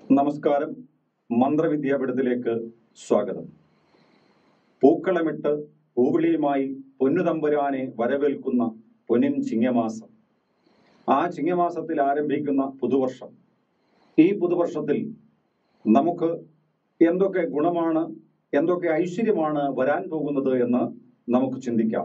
നമസ്കാരം മന്ത്രവിദ്യാപീഠത്തിലേക്ക് സ്വാഗതം പൂക്കളമിട്ട് പൂവിളിയുമായി പൊന്നുതമ്പുരാനെ വരവേൽക്കുന്ന പൊന്നിൻ ചിങ്ങമാസം ആ ചിങ്ങമാസത്തിൽ ആരംഭിക്കുന്ന പുതുവർഷം ഈ പുതുവർഷത്തിൽ നമുക്ക് എന്തൊക്കെ ഗുണമാണ് എന്തൊക്കെ ഐശ്വര്യമാണ് വരാൻ പോകുന്നത് എന്ന് നമുക്ക് ചിന്തിക്കാം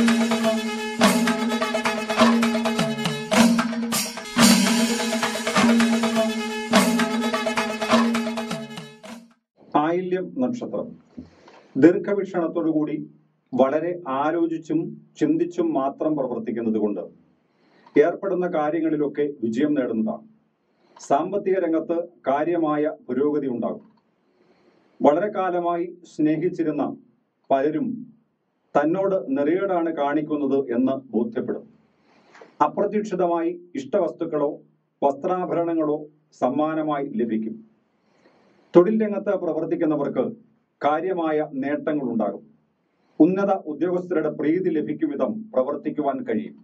ആയില്യം നക്ഷത്രം ദീർഘവീക്ഷണത്തോടുകൂടി വളരെ ആലോചിച്ചും ചിന്തിച്ചും മാത്രം പ്രവർത്തിക്കുന്നത് കൊണ്ട് ഏർപ്പെടുന്ന കാര്യങ്ങളിലൊക്കെ വിജയം നേടുന്നതാണ് സാമ്പത്തിക രംഗത്ത് കാര്യമായ പുരോഗതി ഉണ്ടാകും വളരെ കാലമായി സ്നേഹിച്ചിരുന്ന പലരും തന്നോട് നെറിയേടാണ് കാണിക്കുന്നത് എന്ന് ബോധ്യപ്പെടും അപ്രതീക്ഷിതമായി ഇഷ്ടവസ്തുക്കളോ വസ്ത്രാഭരണങ്ങളോ സമ്മാനമായി ലഭിക്കും തൊഴിൽ രംഗത്ത് പ്രവർത്തിക്കുന്നവർക്ക് കാര്യമായ നേട്ടങ്ങൾ ഉണ്ടാകും ഉന്നത ഉദ്യോഗസ്ഥരുടെ പ്രീതി ലഭിക്കും വിധം പ്രവർത്തിക്കുവാൻ കഴിയും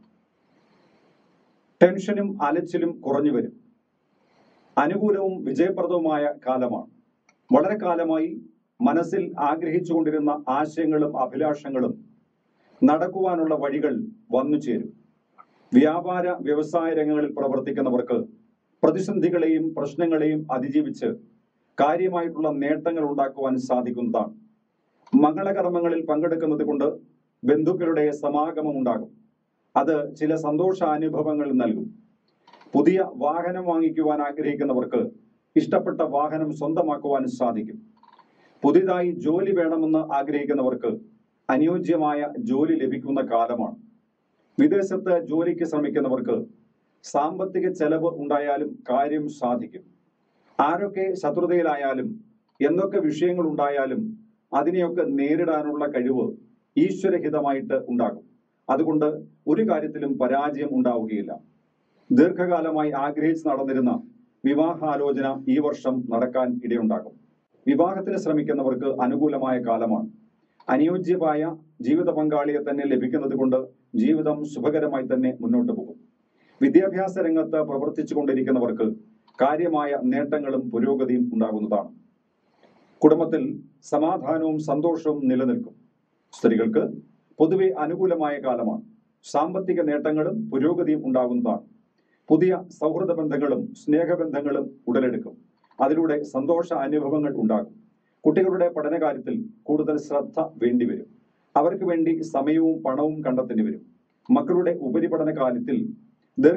ടെൻഷനും അലച്ചിലും കുറഞ്ഞു വരും അനുകൂലവും വിജയപ്രദവുമായ കാലമാണ് വളരെ കാലമായി മനസ്സിൽ ആഗ്രഹിച്ചുകൊണ്ടിരുന്ന ആശയങ്ങളും അഭിലാഷങ്ങളും നടക്കുവാനുള്ള വഴികൾ വന്നു ചേരും വ്യാപാര വ്യവസായ രംഗങ്ങളിൽ പ്രവർത്തിക്കുന്നവർക്ക് പ്രതിസന്ധികളെയും പ്രശ്നങ്ങളെയും അതിജീവിച്ച് കാര്യമായിട്ടുള്ള നേട്ടങ്ങൾ ഉണ്ടാക്കുവാൻ സാധിക്കുന്നതാണ് മംഗളകർമ്മങ്ങളിൽ പങ്കെടുക്കുന്നത് കൊണ്ട് ബന്ധുക്കളുടെ സമാഗമം ഉണ്ടാകും അത് ചില സന്തോഷാനുഭവങ്ങൾ നൽകും പുതിയ വാഹനം വാങ്ങിക്കുവാൻ ആഗ്രഹിക്കുന്നവർക്ക് ഇഷ്ടപ്പെട്ട വാഹനം സ്വന്തമാക്കുവാൻ സാധിക്കും പുതിയതായി ജോലി വേണമെന്ന് ആഗ്രഹിക്കുന്നവർക്ക് അനുയോജ്യമായ ജോലി ലഭിക്കുന്ന കാലമാണ് വിദേശത്ത് ജോലിക്ക് ശ്രമിക്കുന്നവർക്ക് സാമ്പത്തിക ചെലവ് ഉണ്ടായാലും കാര്യം സാധിക്കും ആരൊക്കെ ശത്രുതയിലായാലും എന്തൊക്കെ വിഷയങ്ങൾ ഉണ്ടായാലും അതിനെയൊക്കെ നേരിടാനുള്ള കഴിവ് ഈശ്വരഹിതമായിട്ട് ഉണ്ടാകും അതുകൊണ്ട് ഒരു കാര്യത്തിലും പരാജയം ഉണ്ടാവുകയില്ല ദീർഘകാലമായി ആഗ്രഹിച്ച് നടന്നിരുന്ന വിവാഹാലോചന ഈ വർഷം നടക്കാൻ ഇടയുണ്ടാകും വിവാഹത്തിന് ശ്രമിക്കുന്നവർക്ക് അനുകൂലമായ കാലമാണ് അനുയോജ്യമായ ജീവിത പങ്കാളിയെ തന്നെ ലഭിക്കുന്നത് കൊണ്ട് ജീവിതം ശുഭകരമായി തന്നെ മുന്നോട്ട് പോകും വിദ്യാഭ്യാസ രംഗത്ത് പ്രവർത്തിച്ചു കൊണ്ടിരിക്കുന്നവർക്ക് കാര്യമായ നേട്ടങ്ങളും പുരോഗതിയും ഉണ്ടാകുന്നതാണ് കുടുംബത്തിൽ സമാധാനവും സന്തോഷവും നിലനിൽക്കും സ്ത്രീകൾക്ക് പൊതുവെ അനുകൂലമായ കാലമാണ് സാമ്പത്തിക നേട്ടങ്ങളും പുരോഗതിയും ഉണ്ടാകുന്നതാണ് പുതിയ സൗഹൃദ ബന്ധങ്ങളും സ്നേഹബന്ധങ്ങളും ഉടലെടുക്കും അതിലൂടെ സന്തോഷ അനുഭവങ്ങൾ ഉണ്ടാകും കുട്ടികളുടെ പഠനകാര്യത്തിൽ കൂടുതൽ ശ്രദ്ധ വേണ്ടിവരും അവർക്ക് വേണ്ടി സമയവും പണവും കണ്ടെത്തേണ്ടി വരും മക്കളുടെ ഉപരിപഠന കാര്യത്തിൽ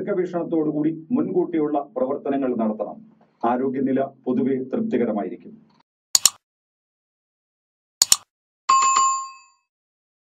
ദീർഘവീക്ഷണത്തോടുകൂടി മുൻകൂട്ടിയുള്ള പ്രവർത്തനങ്ങൾ നടത്തണം ആരോഗ്യനില പൊതുവെ തൃപ്തികരമായിരിക്കും